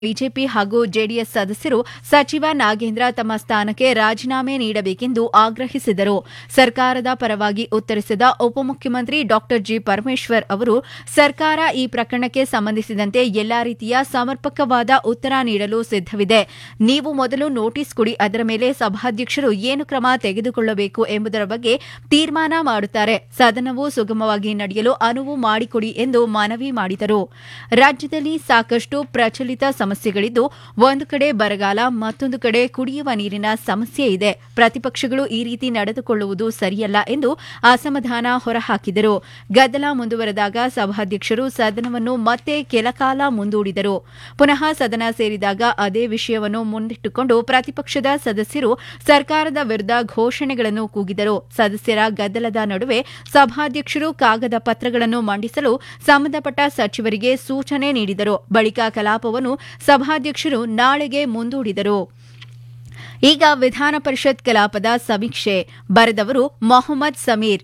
BJP ಹಾಗೂ JDS ಸದಸ್ಯರು ಸಚಿವ ನಾಗೇಂದ್ರ ತಮ್ಮ ಸ್ಥಾನಕ್ಕೆ ರಾಜೀನಾಮೆ ನೀಡಬೇಕೆಂದು ಆಗ್ರಹಿಸಿದರು ಸರ್ಕಾರದ ಪರವಾಗಿ ಉತ್ತರಿಸಿದ ಉಪಮುಖ್ಯಮಂತ್ರಿ ಡಾ ಜಿ ಪರಮೇಶ್ವರ್ ಅವರು ಸರ್ಕಾರ ಈ ಪ್ರಕರಣಕ್ಕೆ ಸಂಬಂಧಿಸಿದಂತೆ ಎಲ್ಲಾ ರೀತಿಯ ಸಮರ್ಪಕವಾದ ಉತ್ತರ ನೀಡಲು ಸಿದ್ದವಿದೆ ನೀವು ಮೊದಲು ನೋಟಿಸ್ ಕೊಡಿ ಅದರ ಮೇಲೆ ಸಭಾಧ್ಯಕ್ಷರು ಏನು ಕ್ರಮ ತೆಗೆದುಕೊಳ್ಳಬೇಕು ಎಂಬುದರ ಬಗ್ಗೆ ತೀರ್ಮಾನ ಮಾಡುತ್ತಾರೆ ಸದನವು ಸುಗಮವಾಗಿ ನಡೆಯಲು ಅನುವು ಮಾಡಿಕೊಡಿ ಎಂದು ಮನವಿ ಮಾಡಿದರು ರಾಜ್ಯದಲ್ಲಿ ಸಾಕಷ್ಟು ಪ್ರಚಲಿತ ಸಮಸ್ಯೆಗಳಿದ್ದು ಒಂದು ಕಡೆ ಬರಗಾಲ ಮತ್ತೊಂದು ಕಡೆ ಕುಡಿಯುವ ನೀರಿನ ಸಮಸ್ಯೆ ಇದೆ ಪ್ರತಿಪಕ್ಷಗಳು ಈ ರೀತಿ ನಡೆದುಕೊಳ್ಳುವುದು ಸರಿಯಲ್ಲ ಎಂದು ಅಸಮಾಧಾನ ಹೊರಹಾಕಿದರು ಗದ್ದಲ ಮುಂದುವರೆದಾಗ ಸಭಾಧ್ಯಕ್ಷರು ಸದನವನ್ನು ಮತ್ತೆ ಕೆಲಕಾಲ ಮುಂದೂಡಿದರು ಪುನಃ ಸದನ ಸೇರಿದಾಗ ಅದೇ ವಿಷಯವನ್ನು ಮುಂದಿಟ್ಟುಕೊಂಡು ಪ್ರತಿಪಕ್ಷದ ಸದಸ್ಯರು ಸರ್ಕಾರದ ವಿರುದ್ಧ ಘೋಷಣೆಗಳನ್ನು ಕೂಗಿದರು ಸದಸ್ಯರ ಗದ್ದಲದ ನಡುವೆ ಸಭಾಧ್ಯಕ್ಷರು ಕಾಗದ ಪತ್ರಗಳನ್ನು ಮಂಡಿಸಲು ಸಂಬಂಧಪಟ್ಟ ಸಚಿವರಿಗೆ ಸೂಚನೆ ನೀಡಿದರು ಬಳಿಕ ಕಲಾಪವನ್ನು ಸಭಾಧ್ಯಕ್ಷರು ನಾಳೆಗೆ ಮುಂದೂಡಿದರು ಈಗ ವಿಧಾನ ಪರಿಷತ್ ಕಲಾಪದ ಸಮೀಕ್ಷೆ ಬರೆದವರು ಮೊಹಮ್ಮದ್ ಸಮೀರ್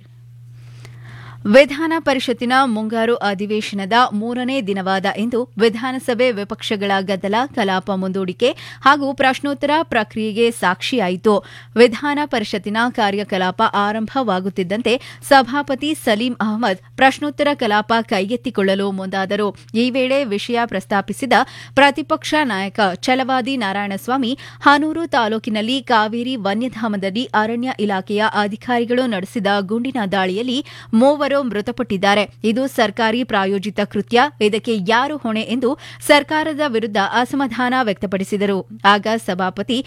ವಿಧಾನ ಪರಿಷತ್ತಿನ ಮುಂಗಾರು ಅಧಿವೇಶನದ ಮೂರನೇ ದಿನವಾದ ಇಂದು ವಿಧಾನಸಭೆ ವಿಪಕ್ಷಗಳ ಗದ್ದಲ ಕಲಾಪ ಮುಂದೂಡಿಕೆ ಹಾಗೂ ಪ್ರಶ್ನೋತ್ತರ ಪ್ರಕ್ರಿಯೆಗೆ ಸಾಕ್ಷಿಯಾಯಿತು ವಿಧಾನ ಪರಿಷತ್ತಿನ ಕಾರ್ಯಕಲಾಪ ಆರಂಭವಾಗುತ್ತಿದ್ದಂತೆ ಸಭಾಪತಿ ಸಲೀಂ ಅಹಮದ್ ಪ್ರಶ್ನೋತ್ತರ ಕಲಾಪ ಕೈಗೆತ್ತಿಕೊಳ್ಳಲು ಮುಂದಾದರು ಈ ವೇಳೆ ವಿಷಯ ಪ್ರಸ್ತಾಪಿಸಿದ ಪ್ರತಿಪಕ್ಷ ನಾಯಕ ಛಲವಾದಿ ನಾರಾಯಣಸ್ವಾಮಿ ಹಾನೂರು ತಾಲೂಕಿನಲ್ಲಿ ಕಾವೇರಿ ವನ್ಯಧಾಮದಲ್ಲಿ ಅರಣ್ಯ ಇಲಾಖೆಯ ಅಧಿಕಾರಿಗಳು ನಡೆಸಿದ ಗುಂಡಿನ ದಾಳಿಯಲ್ಲಿ ಮೂವರು ಮೃತಪಟ್ಟಿದ್ದಾರೆ ಇದು ಸರ್ಕಾರಿ ಪ್ರಾಯೋಜಿತ ಕೃತ್ಯ ಇದಕ್ಕೆ ಯಾರು ಹೊಣೆ ಎಂದು ಸರ್ಕಾರದ ವಿರುದ್ಧ ಅಸಮಾಧಾನ ವ್ಯಕ್ತಪಡಿಸಿದರು ಆಗ ಸಭಾಪತಿ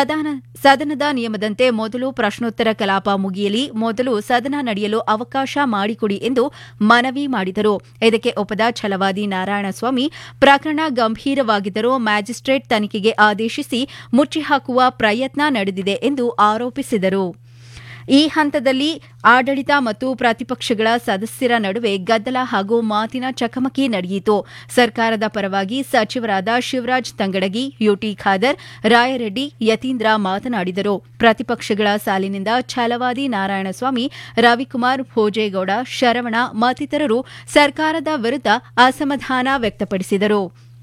ಸದನದ ನಿಯಮದಂತೆ ಮೊದಲು ಪ್ರಶ್ನೋತ್ತರ ಕಲಾಪ ಮುಗಿಯಲಿ ಮೊದಲು ಸದನ ನಡೆಯಲು ಅವಕಾಶ ಮಾಡಿಕೊಡಿ ಎಂದು ಮನವಿ ಮಾಡಿದರು ಇದಕ್ಕೆ ಒಪ್ಪದ ಛಲವಾದಿ ನಾರಾಯಣಸ್ವಾಮಿ ಪ್ರಕರಣ ಗಂಭೀರವಾಗಿದ್ದರೂ ಮ್ಯಾಜಿಸ್ಟ್ರೇಟ್ ತನಿಖೆಗೆ ಆದೇಶಿಸಿ ಮುಚ್ಚಿಹಾಕುವ ಪ್ರಯತ್ನ ನಡೆದಿದೆ ಎಂದು ಆರೋಪಿಸಿದರು ಈ ಹಂತದಲ್ಲಿ ಆಡಳಿತ ಮತ್ತು ಪ್ರತಿಪಕ್ಷಗಳ ಸದಸ್ಯರ ನಡುವೆ ಗದ್ದಲ ಹಾಗೂ ಮಾತಿನ ಚಕಮಕಿ ನಡೆಯಿತು ಸರ್ಕಾರದ ಪರವಾಗಿ ಸಚಿವರಾದ ಶಿವರಾಜ್ ತಂಗಡಗಿ ಯುಟಿ ಖಾದರ್ ರಾಯರೆಡ್ಡಿ ಯತೀಂದ್ರ ಮಾತನಾಡಿದರು ಪ್ರತಿಪಕ್ಷಗಳ ಸಾಲಿನಿಂದ ಛಲವಾದಿ ನಾರಾಯಣಸ್ವಾಮಿ ರವಿಕುಮಾರ್ ಭೋಜೇಗೌಡ ಶರವಣ ಮತ್ತಿತರರು ಸರ್ಕಾರದ ವಿರುದ್ಧ ಅಸಮಾಧಾನ ವ್ಯಕ್ತಪಡಿಸಿದರು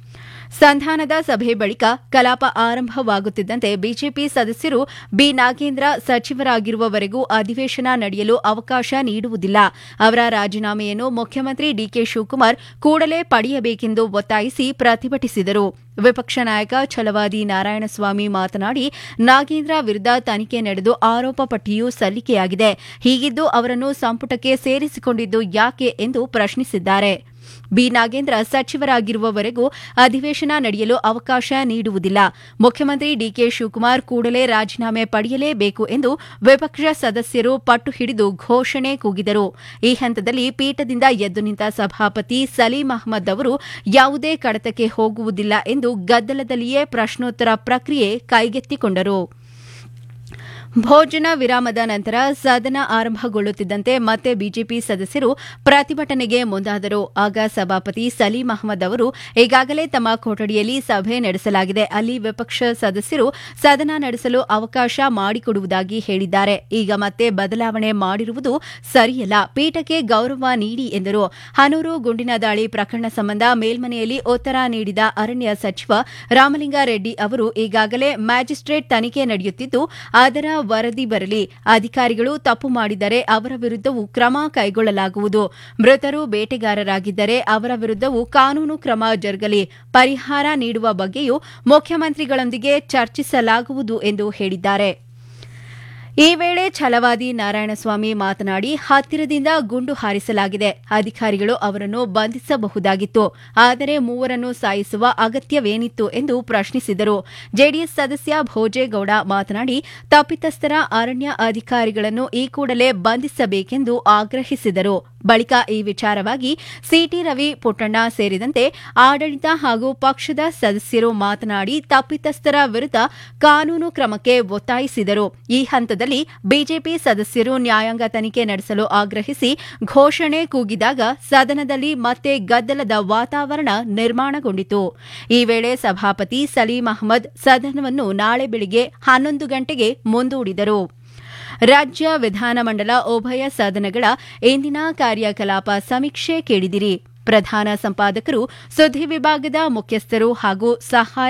ಸಂಧಾನದ ಸಭೆ ಬಳಿಕ ಕಲಾಪ ಆರಂಭವಾಗುತ್ತಿದ್ದಂತೆ ಬಿಜೆಪಿ ಸದಸ್ಯರು ಬಿ ನಾಗೇಂದ್ರ ಸಚಿವರಾಗಿರುವವರೆಗೂ ಅಧಿವೇಶನ ನಡೆಯಲು ಅವಕಾಶ ನೀಡುವುದಿಲ್ಲ ಅವರ ರಾಜೀನಾಮೆಯನ್ನು ಮುಖ್ಯಮಂತ್ರಿ ಡಿಕೆ ಶಿವಕುಮಾರ್ ಕೂಡಲೇ ಪಡೆಯಬೇಕೆಂದು ಒತ್ತಾಯಿಸಿ ಪ್ರತಿಭಟಿಸಿದರು ವಿಪಕ್ಷ ನಾಯಕ ಛಲವಾದಿ ನಾರಾಯಣಸ್ವಾಮಿ ಮಾತನಾಡಿ ನಾಗೇಂದ್ರ ವಿರುದ್ಧ ತನಿಖೆ ನಡೆದು ಆರೋಪ ಪಟ್ಟಿಯೂ ಸಲ್ಲಿಕೆಯಾಗಿದೆ ಹೀಗಿದ್ದು ಅವರನ್ನು ಸಂಪುಟಕ್ಕೆ ಸೇರಿಸಿಕೊಂಡಿದ್ದು ಯಾಕೆ ಎಂದು ಪ್ರಶ್ನಿಸಿದ್ದಾರೆ ಬಿ ನಾಗೇಂದ್ರ ಸಚಿವರಾಗಿರುವವರೆಗೂ ಅಧಿವೇಶನ ನಡೆಯಲು ಅವಕಾಶ ನೀಡುವುದಿಲ್ಲ ಮುಖ್ಯಮಂತ್ರಿ ಡಿಕೆ ಶಿವಕುಮಾರ್ ಕೂಡಲೇ ರಾಜೀನಾಮೆ ಪಡೆಯಲೇಬೇಕು ಎಂದು ವಿಪಕ್ಷ ಸದಸ್ಯರು ಪಟ್ಟು ಹಿಡಿದು ಘೋಷಣೆ ಕೂಗಿದರು ಈ ಹಂತದಲ್ಲಿ ಪೀಠದಿಂದ ಎದ್ದು ನಿಂತ ಸಭಾಪತಿ ಸಲೀಂ ಅಹ್ಮದ್ ಅವರು ಯಾವುದೇ ಕಡತಕ್ಕೆ ಹೋಗುವುದಿಲ್ಲ ಎಂದು ಗದ್ದಲದಲ್ಲಿಯೇ ಪ್ರಶ್ನೋತ್ತರ ಪ್ರಕ್ರಿಯೆ ಕೈಗೆತ್ತಿಕೊಂಡರು ಭೋಜನ ವಿರಾಮದ ನಂತರ ಸದನ ಆರಂಭಗೊಳ್ಳುತ್ತಿದ್ದಂತೆ ಮತ್ತೆ ಬಿಜೆಪಿ ಸದಸ್ಯರು ಪ್ರತಿಭಟನೆಗೆ ಮುಂದಾದರು ಆಗ ಸಭಾಪತಿ ಸಲೀಂ ಅಹಮದ್ ಅವರು ಈಗಾಗಲೇ ತಮ್ಮ ಕೊಠಡಿಯಲ್ಲಿ ಸಭೆ ನಡೆಸಲಾಗಿದೆ ಅಲ್ಲಿ ವಿಪಕ್ಷ ಸದಸ್ಯರು ಸದನ ನಡೆಸಲು ಅವಕಾಶ ಮಾಡಿಕೊಡುವುದಾಗಿ ಹೇಳಿದ್ದಾರೆ ಈಗ ಮತ್ತೆ ಬದಲಾವಣೆ ಮಾಡಿರುವುದು ಸರಿಯಲ್ಲ ಪೀಠಕ್ಕೆ ಗೌರವ ನೀಡಿ ಎಂದರು ಹನೂರು ಗುಂಡಿನ ದಾಳಿ ಪ್ರಕರಣ ಸಂಬಂಧ ಮೇಲ್ಮನೆಯಲ್ಲಿ ಉತ್ತರ ನೀಡಿದ ಅರಣ್ಯ ಸಚಿವ ರಾಮಲಿಂಗಾರೆಡ್ಡಿ ಅವರು ಈಗಾಗಲೇ ಮ್ಯಾಜಿಸ್ಟ್ರೇಟ್ ತನಿಖೆ ನಡೆಯುತ್ತಿದ್ದು ಅದರ ವರದಿ ಬರಲಿ ಅಧಿಕಾರಿಗಳು ತಪ್ಪು ಮಾಡಿದರೆ ಅವರ ವಿರುದ್ದವೂ ಕ್ರಮ ಕೈಗೊಳ್ಳಲಾಗುವುದು ಮೃತರು ಬೇಟೆಗಾರರಾಗಿದ್ದರೆ ಅವರ ವಿರುದ್ದವೂ ಕಾನೂನು ಕ್ರಮ ಜರುಗಲಿ ಪರಿಹಾರ ನೀಡುವ ಬಗ್ಗೆಯೂ ಮುಖ್ಯಮಂತ್ರಿಗಳೊಂದಿಗೆ ಚರ್ಚಿಸಲಾಗುವುದು ಎಂದು ಹೇಳಿದ್ದಾರೆ ಈ ವೇಳೆ ಛಲವಾದಿ ನಾರಾಯಣಸ್ವಾಮಿ ಮಾತನಾಡಿ ಹತ್ತಿರದಿಂದ ಗುಂಡು ಹಾರಿಸಲಾಗಿದೆ ಅಧಿಕಾರಿಗಳು ಅವರನ್ನು ಬಂಧಿಸಬಹುದಾಗಿತ್ತು ಆದರೆ ಮೂವರನ್ನು ಸಾಯಿಸುವ ಅಗತ್ಯವೇನಿತ್ತು ಎಂದು ಪ್ರಶ್ನಿಸಿದರು ಜೆಡಿಎಸ್ ಸದಸ್ಯ ಭೋಜೇಗೌಡ ಮಾತನಾಡಿ ತಪ್ಪಿತಸ್ಥರ ಅರಣ್ಯ ಅಧಿಕಾರಿಗಳನ್ನು ಈ ಕೂಡಲೇ ಬಂಧಿಸಬೇಕೆಂದು ಆಗ್ರಹಿಸಿದರು ಬಳಿಕ ಈ ವಿಚಾರವಾಗಿ ಸಿಟಿ ರವಿ ಪುಟ್ಟಣ್ಣ ಸೇರಿದಂತೆ ಆಡಳಿತ ಹಾಗೂ ಪಕ್ಷದ ಸದಸ್ಯರು ಮಾತನಾಡಿ ತಪ್ಪಿತಸ್ಥರ ವಿರುದ್ಧ ಕಾನೂನು ಕ್ರಮಕ್ಕೆ ಒತ್ತಾಯಿಸಿದರು ಈ ಹಂತದಲ್ಲಿ ಬಿಜೆಪಿ ಸದಸ್ಯರು ನ್ಯಾಯಾಂಗ ತನಿಖೆ ನಡೆಸಲು ಆಗ್ರಹಿಸಿ ಘೋಷಣೆ ಕೂಗಿದಾಗ ಸದನದಲ್ಲಿ ಮತ್ತೆ ಗದ್ದಲದ ವಾತಾವರಣ ನಿರ್ಮಾಣಗೊಂಡಿತು ಈ ವೇಳೆ ಸಭಾಪತಿ ಸಲೀಂ ಅಹಮದ್ ಸದನವನ್ನು ನಾಳೆ ಬೆಳಗ್ಗೆ ಹನ್ನೊಂದು ಗಂಟೆಗೆ ಮುಂದೂಡಿದರು ರಾಜ್ಯ ವಿಧಾನಮಂಡಲ ಉಭಯ ಸದನಗಳ ಇಂದಿನ ಕಾರ್ಯಕಲಾಪ ಸಮೀಕ್ಷೆ ಕೇಳಿದಿರಿ ಪ್ರಧಾನ ಸಂಪಾದಕರು ಸುದ್ದಿ ವಿಭಾಗದ ಮುಖ್ಯಸ್ಥರು ಹಾಗೂ ಸಹಾಯ